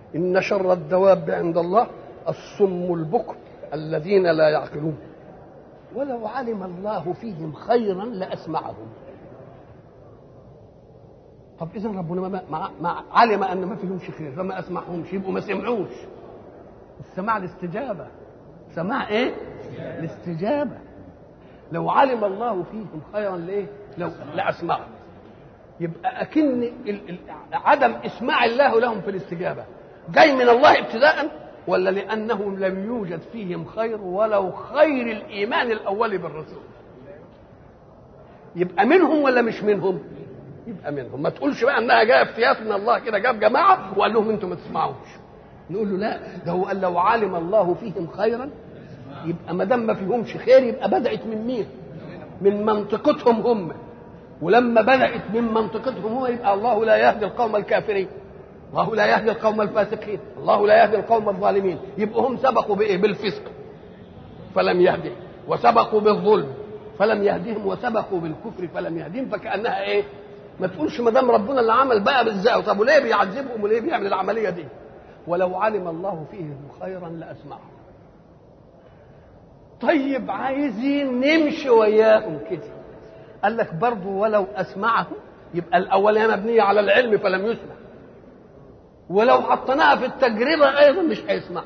إن شر الدواب عند الله الصم البكم الذين لا يعقلون ولو علم الله فيهم خيرا لأسمعهم طب إذا ربنا ما, ما, ما علم أن ما فيهمش خير فما أسمعهمش يبقوا ما سمعوش السماع الاستجابة سماع إيه؟ الاستجابة لو علم الله فيهم خيرا لإيه؟ لو لأسمعهم يبقى أكن ال- ال- عدم إسماع الله لهم في الاستجابة جاي من الله ابتداء ولا لأنه لم يوجد فيهم خير ولو خير الإيمان الأول بالرسول يبقى منهم ولا مش منهم يبقى منهم ما تقولش بقى انها جايه افتيات من الله كده جاب جماعه وقال لهم انتم ما تسمعوش نقول له لا ده هو قال لو علم الله فيهم خيرا يبقى ما دام ما فيهمش خير يبقى بدات من مين من منطقتهم هم ولما بدات من منطقتهم هو يبقى الله لا يهدي القوم الكافرين الله لا يهدي القوم الفاسقين الله لا يهدي القوم الظالمين يبقوا هم سبقوا بايه بالفسق فلم يهدهم وسبقوا بالظلم فلم يهدهم وسبقوا بالكفر فلم يهدهم فكانها ايه ما تقولش ما دام ربنا اللي عمل بقى بالزق طب وليه بيعذبهم وليه بيعمل العمليه دي ولو علم الله فيهم خيرا لاسمعهم طيب عايزين نمشي وياهم كده قال لك برضه ولو اسمعهم يبقى الاولانيه مبنيه على العلم فلم يسمع ولو حطيناها في التجربه ايضا مش هيسمع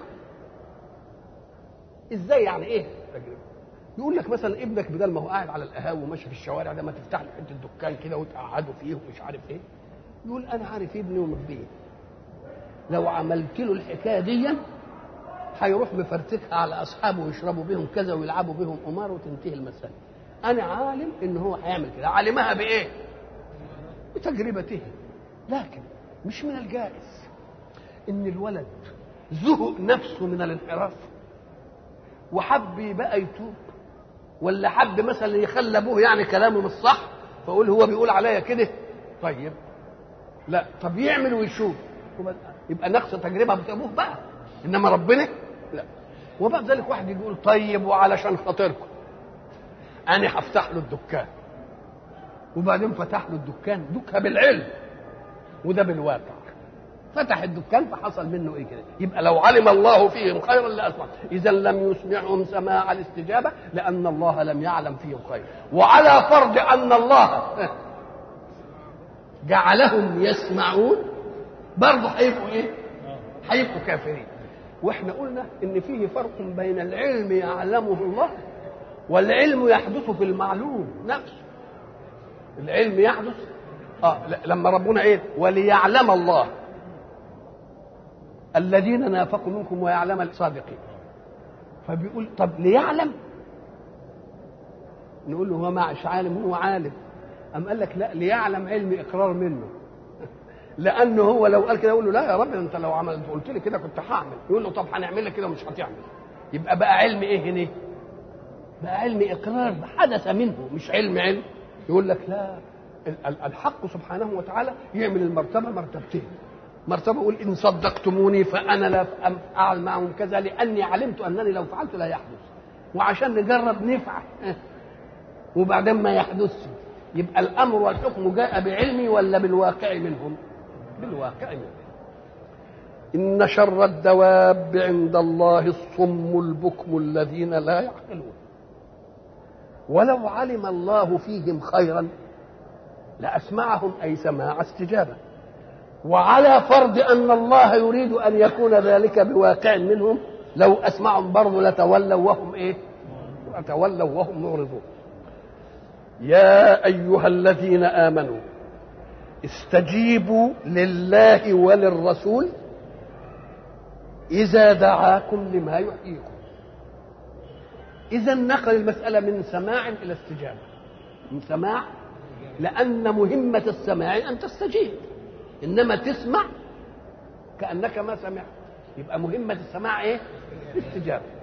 ازاي يعني ايه التجربه يقول لك مثلا ابنك بدل ما هو قاعد على القهاوي وماشي في الشوارع ده ما تفتح له حته دكان كده وتقعده فيه ومش عارف ايه يقول انا عارف ابني ومربيه لو عملت له الحكايه دي هيروح مفرتكها على اصحابه ويشربوا بيهم كذا ويلعبوا بيهم قمار وتنتهي المساله انا عالم ان هو هيعمل كده علمها بايه بتجربته لكن مش من الجائز ان الولد زهق نفسه من الانحراف وحب بقى يتوب ولا حب مثلا يخلي ابوه يعني كلامه مش صح فاقول هو بيقول عليا كده طيب لا طب يعمل ويشوف يبقى نقص تجربه ابوه بقى انما ربنا لا وبعد ذلك واحد يقول طيب وعلشان خاطركم انا هفتح له الدكان وبعدين فتح له الدكان دكها بالعلم وده بالواقع فتح الدكان فحصل منه ايه كده يبقى لو علم الله فيهم خيرا لاسمع اذا لم يسمعهم سماع الاستجابه لان الله لم يعلم فيهم خير وعلى فرض ان الله جعلهم يسمعون برضه هيبقوا ايه هيبقوا كافرين واحنا قلنا ان فيه فرق بين العلم يعلمه الله والعلم يحدث في المعلوم نفسه العلم يحدث اه لما ربنا ايه وليعلم الله الذين نافقوا منكم ويعلم الصادقين فبيقول طب ليعلم نقول له هو مش عالم هو عالم أم قال لك لا ليعلم علم إقرار منه لأنه هو لو قال كده يقول له لا يا رب أنت لو عملت قلت لي كده كنت هعمل يقول له طب هنعمل لك كده ومش هتعمل يبقى بقى علم إيه هنا؟ بقى علم إقرار حدث منه مش علم علم يقول لك لا الحق سبحانه وتعالى يعمل المرتبة مرتبتين مرتبة يقول إن صدقتموني فأنا لا أفعل معهم كذا لأني علمت أنني لو فعلت لا يحدث وعشان نجرب نفعل وبعدين ما يحدثش يبقى الأمر والحكم جاء بعلمي ولا بالواقع منهم بالواقع منهم إن شر الدواب عند الله الصم البكم الذين لا يعقلون ولو علم الله فيهم خيرا لأسمعهم أي سماع استجابة وعلى فرض ان الله يريد ان يكون ذلك بواقع منهم لو اسمعهم برضه لتولوا وهم ايه؟ لتولوا وهم معرضون. يا ايها الذين امنوا استجيبوا لله وللرسول اذا دعاكم لما يحييكم. اذا نقل المساله من سماع الى استجابه. من سماع لان مهمه السماع ان تستجيب. انما تسمع كانك ما سمعت يبقى مهمه السماع ايه الاستجابه